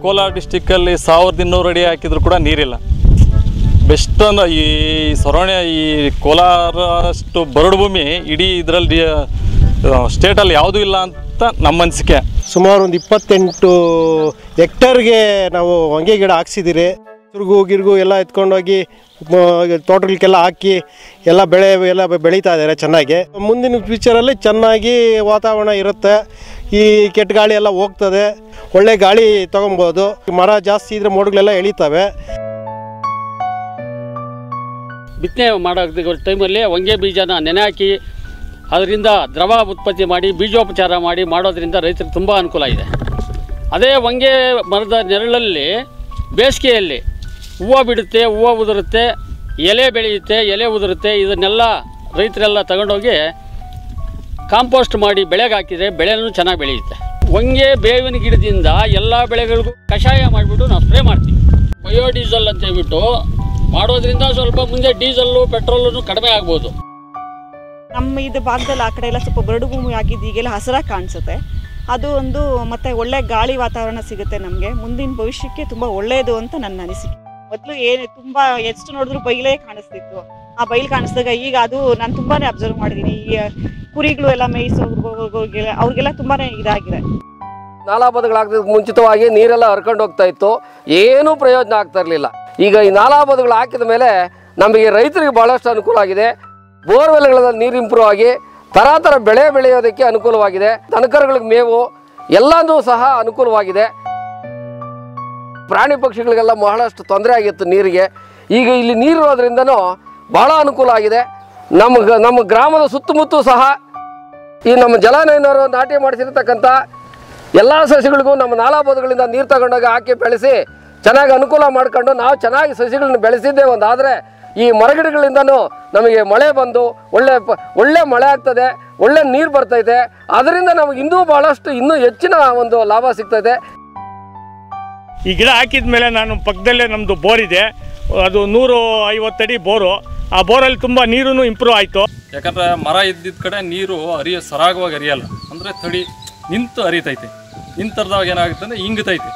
ಕೋಲಾರ ಡಿಸ್ಟಿಕ್ಕಲ್ಲಿ ಸಾವಿರದ ಇನ್ನೂರು ಅಡಿ ಹಾಕಿದ್ರು ಕೂಡ ನೀರಿಲ್ಲ ಬೆಸ್ಟ್ ಅಂದ್ರೆ ಈ ಸೊರವಣೆ ಈ ಕೋಲಾರ ಅಷ್ಟು ಬರಡು ಭೂಮಿ ಇಡೀ ಇದರಲ್ಲಿ ಸ್ಟೇಟಲ್ಲಿ ಯಾವುದೂ ಇಲ್ಲ ಅಂತ ನಮ್ಮ ಅನಿಸಿಕೆ ಸುಮಾರು ಒಂದು ಇಪ್ಪತ್ತೆಂಟು ಹೆಕ್ಟರ್ಗೆ ನಾವು ಹೊಂಗೆ ಗಿಡ ಹಾಕ್ಸಿದ್ದೀರಿ ತಿರುಗು ಗಿರ್ಗು ಎಲ್ಲ ಎತ್ಕೊಂಡೋಗಿ ಮ- ತೋಟಗಳಿಗೆಲ್ಲ ಹಾಕಿ ಎಲ್ಲ ಬೆಳೆ ಎಲ್ಲ ಬೆ- ಬೆಳೀತಾ ಇದ್ದಾರೆ ಚೆನ್ನಾಗಿ ಮುಂದಿನ ಫ್ಯೂಚರಲ್ಲಿ ಚೆನ್ನಾಗಿ ವಾತಾವರಣ ಇರುತ್ತೆ ಈ ಕೆಟ್ಟ ಗಾಳಿ ಎಲ್ಲ ಹೋಗ್ತದೆ ಒಳ್ಳೆ ಗಾಳಿ ತೊಗೊಬೋದು ಮರ ಜಾಸ್ತಿ ಇದ್ರೆ ಮೋಡಗಳೆಲ್ಲ ಎಳಿತವೆ ಬಿತ್ತನೆ ಮಾಡೋ ಟೈಮಲ್ಲಿ ಹೊಂಗೆ ಬೀಜನ ನೆನೆ ಹಾಕಿ ಅದರಿಂದ ದ್ರವ ಉತ್ಪತ್ತಿ ಮಾಡಿ ಬೀಜೋಪಚಾರ ಮಾಡಿ ಮಾಡೋದ್ರಿಂದ ರೈತರಿಗೆ ತುಂಬ ಅನುಕೂಲ ಇದೆ ಅದೇ ಹೊಂಗೆ ಮರದ ನೆರಳಲ್ಲಿ ಬೇಸಿಗೆಯಲ್ಲಿ ಹೂವು ಬಿಡುತ್ತೆ ಹೂವು ಉದುರುತ್ತೆ ಎಲೆ ಬೆಳೆಯುತ್ತೆ ಎಲೆ ಉದುರುತ್ತೆ ಇದನ್ನೆಲ್ಲ ರೈತರೆಲ್ಲ ತಗೊಂಡೋಗಿ ಕಾಂಪೋಸ್ಟ್ ಮಾಡಿ ಬೆಳೆಗೆ ಹಾಕಿದರೆ ಬೆಳೆನೂ ಚೆನ್ನಾಗಿ ಬೆಳೆಯುತ್ತೆ ಹೊಂಗೆ ಬೇವಿನ ಗಿಡದಿಂದ ಎಲ್ಲ ಬೆಳೆಗಳಿಗೂ ಕಷಾಯ ಮಾಡಿಬಿಟ್ಟು ನಾವು ಸ್ಪ್ರೇ ಮಾಡ್ತೀವಿ ಬಯೋಡೀಸಲ್ ಅಂತ ಹೇಳ್ಬಿಟ್ಟು ಮಾಡೋದ್ರಿಂದ ಸ್ವಲ್ಪ ಮುಂದೆ ಡೀಸಲ್ಲು ಪೆಟ್ರೋಲು ಕಡಿಮೆ ಆಗ್ಬೋದು ನಮ್ಮ ಇದು ಭಾಗದಲ್ಲಿ ಆ ಕಡೆ ಎಲ್ಲ ಸ್ವಲ್ಪ ಬರಡು ಭೂಮಿ ಆಗಿದ್ದು ಈಗೆಲ್ಲ ಹಸಿರಾಗಿ ಕಾಣಿಸುತ್ತೆ ಅದು ಒಂದು ಮತ್ತೆ ಒಳ್ಳೆ ಗಾಳಿ ವಾತಾವರಣ ಸಿಗುತ್ತೆ ನಮಗೆ ಮುಂದಿನ ಭವಿಷ್ಯಕ್ಕೆ ತುಂಬ ಒಳ್ಳೆಯದು ಅಂತ ನನ್ನ ಅನಿಸಿಕೆ ಮೊದಲು ಏನು ತುಂಬ ಎಷ್ಟು ನೋಡಿದ್ರು ಬೈಲೇ ಕಾಣಿಸ್ತಿತ್ತು ಆ ಬೈಲ್ ಕಾಣಿಸಿದಾಗ ಈಗ ಅದು ನಾನು ತುಂಬಾ ಅಬ್ಸರ್ವ್ ಮಾಡಿದ್ದೀನಿ ಈ ಕುರಿಗಳು ಎಲ್ಲ ಮೇಯಿಸೋರ್ಗೆಲ್ಲ ಅವ್ರಿಗೆಲ್ಲ ತುಂಬಾ ಇದಾಗಿದೆ ನಾಲಾ ಬದುಗಳಾಗ್ತಿದ್ದಕ್ಕೆ ಮುಂಚಿತವಾಗಿ ನೀರೆಲ್ಲ ಹರ್ಕೊಂಡು ಹೋಗ್ತಾ ಇತ್ತು ಏನೂ ಪ್ರಯೋಜನ ಆಗ್ತಾ ಇರಲಿಲ್ಲ ಈಗ ಈ ನಾಲಾ ಬದುಗಳು ಹಾಕಿದ ಮೇಲೆ ನಮಗೆ ರೈತರಿಗೆ ಬಹಳಷ್ಟು ಅನುಕೂಲ ಆಗಿದೆ ಬೋರ್ವೆಲ್ಗಳಲ್ಲಿ ನೀರು ಇಂಪ್ರೂವ್ ಆಗಿ ಥರ ಥರ ಬೆಳೆ ಬೆಳೆಯೋದಕ್ಕೆ ಅನುಕೂಲವಾಗಿದೆ ದನಕರುಗಳಿಗೆ ಮೇವು ಎಲ್ಲನೂ ಸಹ ಅನುಕೂಲವಾಗಿದೆ ಪ್ರಾಣಿ ಪಕ್ಷಿಗಳಿಗೆಲ್ಲ ಬಹಳಷ್ಟು ತೊಂದರೆ ಆಗಿತ್ತು ನೀರಿಗೆ ಈಗ ಇಲ್ಲಿ ನೀರು ಇರೋದ್ರಿಂದನೂ ಬಹಳ ಅನುಕೂಲ ಆಗಿದೆ ನಮ್ಮ ಗ- ನಮ್ಮ ಗ್ರಾಮದ ಸುತ್ತಮುತ್ತ ಸಹ ಈ ನಮ್ಮ ಜಲಾನಯನವರು ನಾಟಿ ಮಾಡಿಸಿರ್ತಕ್ಕಂಥ ಎಲ್ಲ ಸಸಿಗಳಿಗೂ ನಮ್ಮ ನಾಲಾ ಬದುಗಳಿಂದ ನೀರು ತಗೊಂಡೋಗಿ ಹಾಕಿ ಬೆಳೆಸಿ ಚೆನ್ನಾಗಿ ಅನುಕೂಲ ಮಾಡ್ಕೊಂಡು ನಾವು ಚೆನ್ನಾಗಿ ಸಸಿಗಳನ್ನ ಬೆಳೆಸಿದ್ದೇ ಒಂದಾದರೆ ಈ ಮರಗಿಡಗಳಿಂದನೂ ನಮಗೆ ಮಳೆ ಬಂದು ಒಳ್ಳೆ ಪ- ಒಳ್ಳೆ ಮಳೆ ಆಗ್ತದೆ ಒಳ್ಳೆ ನೀರು ಬರ್ತೈತೆ ಅದರಿಂದ ನಮಗೆ ಇನ್ನೂ ಭಾಳಷ್ಟು ಇನ್ನೂ ಹೆಚ್ಚಿನ ಒಂದು ಲಾಭ ಸಿಗ್ತದೆ ಈ ಗಿಡ ಹಾಕಿದ ಮೇಲೆ ನಾನು ಪಕ್ಕದಲ್ಲೇ ನಮ್ಮದು ಬೋರ್ ಇದೆ ಅದು ನೂರು ಐವತ್ತಡಿ ಬೋರು ಆ ಬೋರಲ್ಲಿ ತುಂಬ ನೀರು ಇಂಪ್ರೂವ್ ಆಯಿತು ಯಾಕಂದ್ರೆ ಮರ ಇದ್ದಿದ್ದ ಕಡೆ ನೀರು ಹರಿಯ ಸರಾಗವಾಗಿ ಹರಿಯಲ್ಲ ಅಂದರೆ ತಡಿ ನಿಂತು ಹರಿತೈತೆ ನಿಂತರ್ದಾಗ ಏನಾಗುತ್ತೆ ಅಂದರೆ ಇಂಗ್ತೈತೆ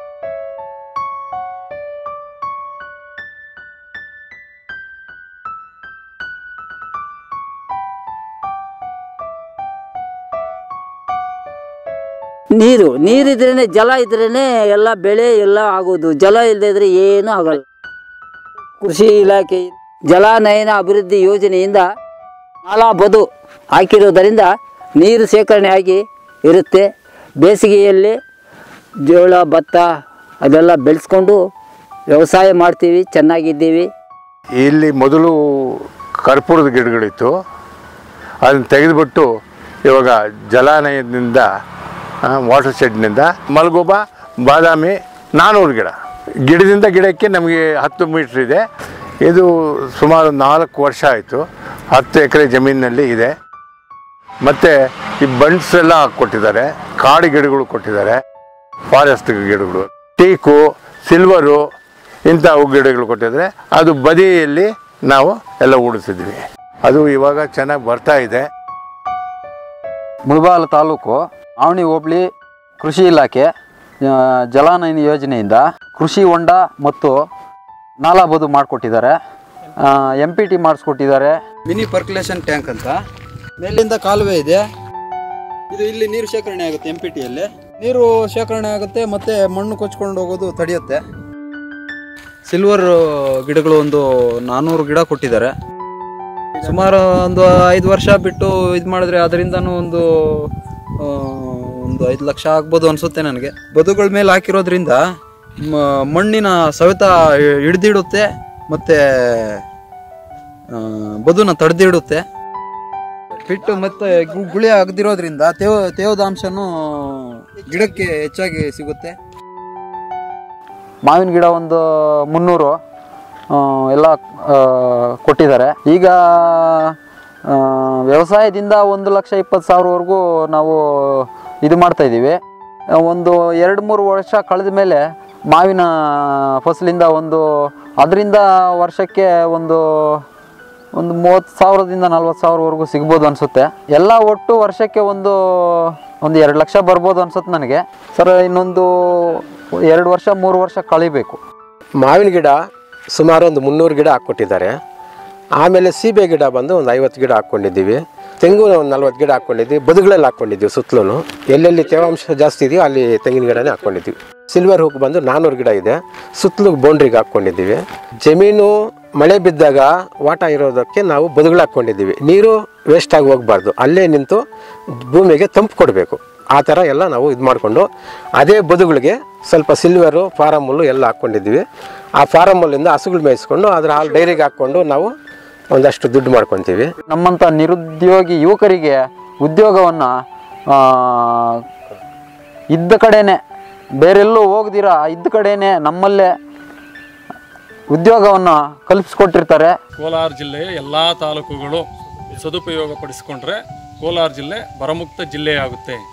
ನೀರು ನೀರಿದ್ರೇ ಜಲ ಇದ್ರೇ ಎಲ್ಲ ಬೆಳೆ ಎಲ್ಲ ಆಗೋದು ಜಲ ಇಲ್ಲದೆ ಇದ್ರೆ ಏನೂ ಆಗಲ್ಲ ಕೃಷಿ ಇಲಾಖೆ ಜಲಾನಯನ ಅಭಿವೃದ್ಧಿ ಯೋಜನೆಯಿಂದ ನಾಲಾ ಬದು ಹಾಕಿರೋದರಿಂದ ನೀರು ಶೇಖರಣೆ ಆಗಿ ಇರುತ್ತೆ ಬೇಸಿಗೆಯಲ್ಲಿ ಜೋಳ ಭತ್ತ ಅದೆಲ್ಲ ಬೆಳೆಸ್ಕೊಂಡು ವ್ಯವಸಾಯ ಮಾಡ್ತೀವಿ ಚೆನ್ನಾಗಿದ್ದೀವಿ ಇಲ್ಲಿ ಮೊದಲು ಕರ್ಪೂರದ ಗಿಡಗಳಿತ್ತು ಅದನ್ನು ತೆಗೆದುಬಿಟ್ಟು ಇವಾಗ ಜಲಾನಯದಿಂದ ವಾಟರ್ ಶೆಡ್ನಿಂದ ಮಲ್ಗೋಬ ಬಾದಾಮಿ ನಾನ್ನೂರು ಗಿಡ ಗಿಡದಿಂದ ಗಿಡಕ್ಕೆ ನಮಗೆ ಹತ್ತು ಮೀಟ್ರ್ ಇದೆ ಇದು ಸುಮಾರು ನಾಲ್ಕು ವರ್ಷ ಆಯಿತು ಹತ್ತು ಎಕರೆ ಜಮೀನಿನಲ್ಲಿ ಇದೆ ಮತ್ತು ಈ ಬಂಡ್ಸ್ ಎಲ್ಲ ಕೊಟ್ಟಿದ್ದಾರೆ ಕಾಡು ಗಿಡಗಳು ಕೊಟ್ಟಿದ್ದಾರೆ ಫಾರೆಸ್ಟ್ ಗಿಡಗಳು ಟೀಕು ಸಿಲ್ವರು ಇಂಥವು ಗಿಡಗಳು ಕೊಟ್ಟಿದ್ದಾರೆ ಅದು ಬದಿಯಲ್ಲಿ ನಾವು ಎಲ್ಲ ಉಳಿಸಿದ್ವಿ ಅದು ಇವಾಗ ಚೆನ್ನಾಗಿ ಬರ್ತಾ ಇದೆ ಮುಳಬಾಗಿಲು ತಾಲೂಕು ಆವಣಿ ಹೋಬಳಿ ಕೃಷಿ ಇಲಾಖೆ ಆ, ಜಲಾನಯನ ಯೋಜನೆಯಿಂದ ಕೃಷಿ ಹೊಂಡ ಮತ್ತು ನಾಲಾ ಬದು ಮಾಡಿಕೊಟ್ಟಿದ್ದಾರೆ ಎಮ್ ಪಿ ಟಿ ಮಾಡಿಸ್ಕೊಟ್ಟಿದ್ದಾರೆ ಮಿನಿ ಪರ್ಕ್ಯುಲೇಷನ್ ಟ್ಯಾಂಕ್ ಅಂತ ಮೇಲಿಂದ ಕಾಲುವೆ ಇದೆ ಇದು ಇಲ್ಲಿ ನೀರು ಶೇಖರಣೆ ಆಗುತ್ತೆ ಎಂ ಪಿ ಟಿಯಲ್ಲಿ ನೀರು ಶೇಖರಣೆ ಆಗುತ್ತೆ ಮತ್ತು ಮಣ್ಣು ಕೊಚ್ಕೊಂಡು ಹೋಗೋದು ತಡೆಯುತ್ತೆ ಸಿಲ್ವರ್ ಗಿಡಗಳು ಒಂದು ನಾನ್ನೂರು ಗಿಡ ಕೊಟ್ಟಿದ್ದಾರೆ ಸುಮಾರು ಒಂದು ಐದು ವರ್ಷ ಬಿಟ್ಟು ಇದು ಮಾಡಿದ್ರೆ ಅದರಿಂದನೂ ಒಂದು ಆ, ಒಂದು ಐದು ಲಕ್ಷ ಆಗ್ಬೋದು ಅನಿಸುತ್ತೆ ನನಗೆ ಬದುಗಳ ಮೇಲೆ ಹಾಕಿರೋದ್ರಿಂದ ಮ- ಮಣ್ಣಿನ ಸವೆತ ಹಿಡ್ದಿಡುತ್ತೆ ಮತ್ತು ಬದುನ ತಡೆದಿಡುತ್ತೆ ಫಿಟ್ಟು ಮತ್ತು ಗು- ಗುಳಿ ಆಗದಿರೋದ್ರಿಂದ ತೇವ ತೇವದಾಂಶನೂ ಗಿಡಕ್ಕೆ ಹೆಚ್ಚಾಗಿ ಸಿಗುತ್ತೆ ಮಾವಿನ ಗಿಡ ಒಂದು ಮುನ್ನೂರು ಆ, ಎಲ್ಲ ಆ, ಕೊಟ್ಟಿದ್ದಾರೆ ಈಗ ಆ, ವ್ಯವಸಾಯದಿಂದ ಒಂದು ಲಕ್ಷ ಇಪ್ಪತ್ತು ಸಾವಿರವರೆಗೂ ನಾವು ಇದು ಮಾಡ್ತಾ ಇದ್ದೀವಿ ಆ, ಒಂದು ಎರಡು ಮೂರು ವರ್ಷ ಕಳೆದ ಮೇಲೆ ಮಾವಿನ ಫಸಲಿಂದ ಒಂದು ಅದರಿಂದ ವರ್ಷಕ್ಕೆ ಒಂದು ಒಂದು ಮೂವತ್ತು ಸಾವಿರದಿಂದ ನಲ್ವತ್ತು ಸಾವಿರವರೆಗೂ ಸಿಗ್ಬೋದು ಅನಿಸುತ್ತೆ ಎಲ್ಲ ಒಟ್ಟು ವರ್ಷಕ್ಕೆ ಒಂದು ಒಂದು ಎರಡು ಲಕ್ಷ ಬರ್ಬೋದು ಅನ್ಸುತ್ತೆ ನನಗೆ ಸರ್ ಇನ್ನೊಂದು ಎರಡು ವರ್ಷ ಮೂರು ವರ್ಷ ಕಳಿಬೇಕು ಮಾವಿನ ಗಿಡ ಸುಮಾರು ಒಂದು ಮುನ್ನೂರು ಗಿಡ ಹಾಕ್ಕೊಟ್ಟಿದ್ದಾರೆ ಆಮೇಲೆ ಸೀಬೆ ಗಿಡ ಬಂದು ಒಂದು ಐವತ್ತು ಗಿಡ ಹಾಕ್ಕೊಂಡಿದ್ದೀವಿ ತೆಂಗು ಒಂದು ನಲ್ವತ್ತು ಗಿಡ ಹಾಕ್ಕೊಂಡಿದ್ದೀವಿ ಬದುಗಳಲ್ಲಿ ಹಾಕ್ಕೊಂಡಿದ್ದೀವಿ ಸುತ್ತಲೂ ಎಲ್ಲೆಲ್ಲಿ ತೇವಾಂಶ ಜಾಸ್ತಿ ಇದೆಯೋ ಅಲ್ಲಿ ತೆಂಗಿನ ಗಿಡನೇ ಹಾಕ್ಕೊಂಡಿದ್ದೀವಿ ಸಿಲ್ವರ್ ಹುಕ್ ಬಂದು ನಾನ್ನೂರು ಗಿಡ ಇದೆ ಸುತ್ತಲೂ ಬೌಂಡ್ರಿಗೆ ಹಾಕ್ಕೊಂಡಿದ್ದೀವಿ ಜಮೀನು ಮಳೆ ಬಿದ್ದಾಗ ವಾಟ ಇರೋದಕ್ಕೆ ನಾವು ಬದುಗಳು ಹಾಕ್ಕೊಂಡಿದ್ದೀವಿ ನೀರು ವೇಸ್ಟ್ ಆಗಿ ಹೋಗಬಾರ್ದು ಅಲ್ಲೇ ನಿಂತು ಭೂಮಿಗೆ ತಂಪು ಕೊಡಬೇಕು ಆ ಥರ ಎಲ್ಲ ನಾವು ಇದು ಮಾಡಿಕೊಂಡು ಅದೇ ಬದುಗಳಿಗೆ ಸ್ವಲ್ಪ ಸಿಲ್ವರು ಫಾರಮಲ್ಲು ಎಲ್ಲ ಹಾಕ್ಕೊಂಡಿದ್ದೀವಿ ಆ ಫಾರಮಲ್ಲಿಂದ ಹಸುಗಳು ಮೇಯಿಸ್ಕೊಂಡು ಅದ್ರ ಹಾಲು ಡೈರಿಗೆ ಹಾಕ್ಕೊಂಡು ನಾವು ಒಂದಷ್ಟು ದುಡ್ಡು ಮಾಡ್ಕೊತೀವಿ ನಮ್ಮಂಥ ನಿರುದ್ಯೋಗಿ ಯುವಕರಿಗೆ ಉದ್ಯೋಗವನ್ನು ಇದ್ದ ಕಡೆನೇ ಬೇರೆಲ್ಲೂ ಹೋಗ್ದಿರ ಇದ್ದ ಕಡೆನೇ ನಮ್ಮಲ್ಲೇ ಉದ್ಯೋಗವನ್ನು ಕಲ್ಪಿಸ್ಕೊಟ್ಟಿರ್ತಾರೆ ಕೋಲಾರ ಜಿಲ್ಲೆಯ ಎಲ್ಲ ತಾಲೂಕುಗಳು ಸದುಪಯೋಗ ಪಡಿಸಿಕೊಂಡ್ರೆ ಕೋಲಾರ ಜಿಲ್ಲೆ ಬರಮುಕ್ತ ಜಿಲ್ಲೆಯಾಗುತ್ತೆ